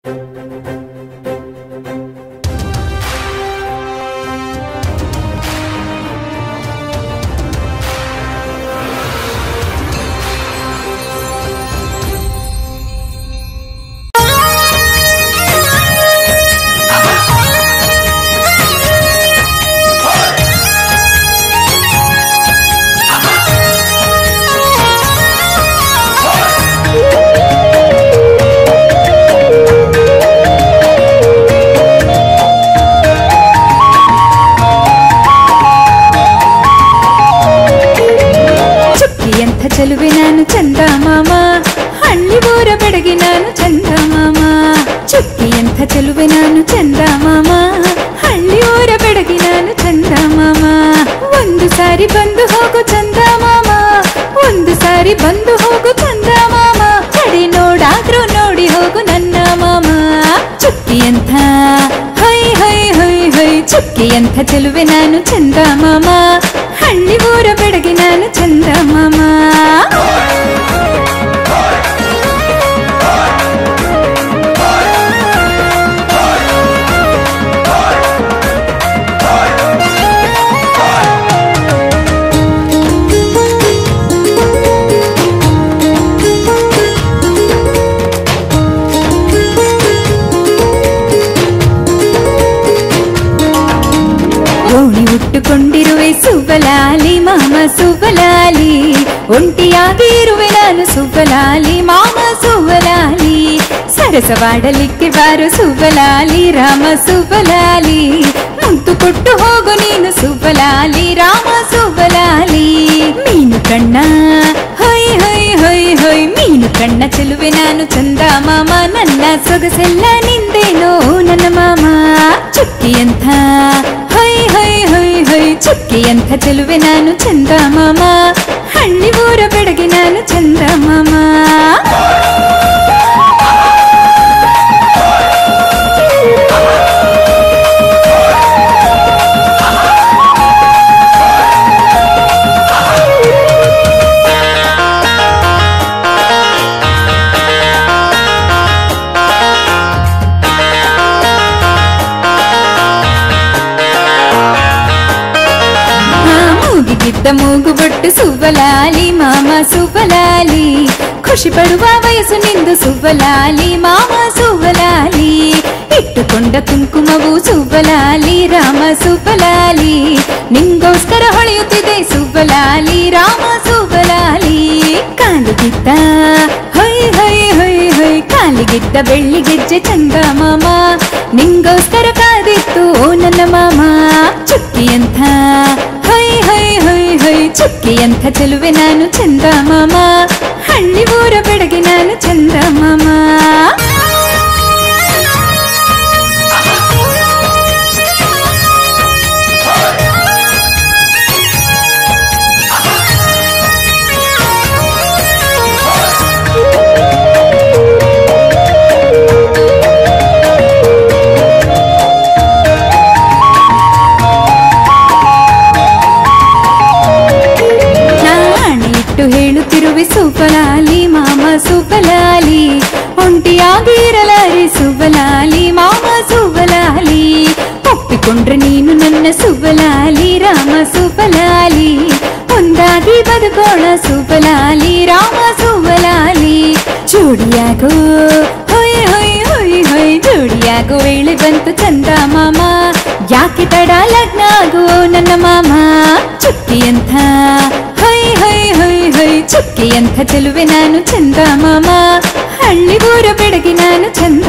ಚುಕ್ಕಿಯಂಥ ಚೆಲುವೆ ನಾನು ಚಂದ ಮಾಮ ಹಳ್ಳಿ ಊರ ಬೆಡಗಿ ನಾನು ಚಂದ ಮಾಮ ಚುಕ್ಕಿಯಂಥ ಚೆಲುವೆ ನಾನು ಚಂದ ಮಾಮ ಹಳ್ಳಿ ಊರ ಬೆಡಗಿ ನಾನು ಚಂದ ಮಾಮ ಒಂದು ಸಾರಿ ಬಂದು ಹೋಗು ಚಂದ ಮಾಮ ಒಂದು ಸಾರಿ ಬಂದು ಹೋಗು ಚಂದ ಮಾಮ ಕಡೆ ನೋಡಾದ್ರೂ ನೋಡಿ ಹೋಗು ನನ್ನ ಮಾಮ ಚುಕ್ಕಿಯಂಥ ಹೈ ಹೈ ಹೈ ಹೈ ಚುಕ್ಕಿಯಂಥ ಚೆಲುವೆ ನಾನು ಚಂದ ಮಾಮ ಹಳ್ಳಿ ಊರ ಬೆಡಗಿ ನಾನು ಚಂದ ಮಾಮ ಓಣಿ ಉಟ್ಟುಕೊಂಡಿರುವೆ ಸುಬಲಾಲಿ ಮಾಮ ಸುಬಲಾಲಿ ಒಂಟಿಯಾಗಿ ಇರುವೆ ನಾನು ಸುಬಲಾಲಿ ಮಾಮ ಸುಬಲಾಲಿ ಸರಸವಾಡಲಿಕ್ಕೆ ಬಾರು ಸುಬಲಾಲಿ ರಾಮ ಸುಬಲಾಲಿ ಮುತ್ತು ಕೊಟ್ಟು ಹೋಗು ನೀನು ಸುಬಲಾಲಿ ರಾಮ ಸುಬಲಾಲಿ ಮೀನು ಕಣ್ಣ ಹೊಯ್ ಹೊಯ್ ಹೊಯ್ ಹೊಯ್ ಮೀನು ಕಣ್ಣ ಚೆಲುವೆ ನಾನು ಚಂದ ಮಾಮ ನನ್ನ ಸೊಗಸೆಲ್ಲ ನಿಂದೇನೋ ನನ್ನ ಮಾಮ ಚುಕ್ಕಿಯಂಥ ಹೊಯ್ ಹೊಯ್ ಹೊಯ್ ಹೊಯ್ ಚುಕ್ಕಿಯಂಥ ಚೆಲುವೆ ನಾನು ಚಂದ ಮಾಮ ಹಳ್ಳಿ ಊರ ಬೆಡಗಿ ನಾನು ಚಂದ ಮಾಮ ಆ ಮೂಗಿಗಿದ್ದ ಮೂಗು ಬೊಟ್ಟು ಸುಬಲಾಲಿ ಮಾಮ ಸುಬಲಾಲಿ ಖುಷಿ ಪಡುವ ವಯಸ್ಸು ನಿಂದು ಸುಬಲಾಲಿ ಮಾಮ ಸುಬಲಾಲಿ ಇಟ್ಟುಕೊಂಡ ಕುಂಕುಮವು ಸುಬಲಾಲಿ ರಾಮ ಸುಬಲಾಲಿ ನಿಂಗೋಸ್ಕರ ಹೊಳೆಯುತ್ತಿದೆ ಸುಬಲಾಲಿ ರಾಮ ಸುಬಲಾಲಿ ಕಾಲಿಗಿದ್ದ ಹೊಯ್ ಹೊಯ್ ಹೊಯ್ ಹೊಯ್ ಕಾಲಿಗಿದ್ದ ಬೆಳ್ಳಿ ಗೆಜ್ಜೆ ಚಂದ ಮಾಮ ನಿಂಗೋಸ್ಕರ ಕಾದಿತ್ತು ಓ ನನ್ನ ಮಾಮ ಚುಕ್ಕಿಯಂಥ ಹೊಯ್ ಹೊಯ್ ಹೊಯ್ ಹೊಯ್ ಚುಕ್ಕಿಯಂಥ ಚೆಲುವೆ ನಾನು ಚಂದ ಮಾಮ ಹಳ್ಳಿ ಊರ ಬೆಡಗಿ ನಾನು ಚಂದ ಮಾಮ ನಾಣೆ ಇಟ್ಟು ಹೇಳುತ್ತಿರುವೆ ಸುಬಲಾಲಿ ಮಾಮ ಸುಬಲಾಲಿ ಒಂಟಿಯಾಗಿ ಇರಲಾರಿ ಸುಬಲಾಲಿ ಮಾಮ ಸುಬಲಾಲಿ ಒಪ್ಪಿಕೊಂಡ್ರೆ ನೀನು ನನ್ನ ಸುಬಲಾಲಿ ರಾಮ ಸುಬಲಾಲಿ ಒಂದಾಗಿ ಬದುಕೋಣ ಸುಬಲಾಲಿ ರಾಮ ಸುಬಲಾಲಿ ಜೋಡಿಯಾಗೋ ಹೊಯ್ ಹೊಯ್ ಹೊಯ್ ಹೊಯ್ ಜೋಡಿಯಾಗೋ ವೇಳೆ ಬಂತು ಚಂದ ಮಾಮ ಯಾಕೆ ತಡ ಲಗ್ನ ಆಗೋ ನನ್ನ ಮಾಮ ಚುಕ್ಕಿಯಂಥ ಹೊಯ್ ಹೊಯ್ ಹೊಯ್ ಹೊಯ್ ಚುಕ್ಕಿಯಂಥ ಚೆಲುವೆ ನಾನು ಚಂದ ಮಾಮ ಹಳ್ಳಿ ಊರ ಬೆಡಗಿ ನಾನು ಚಂದ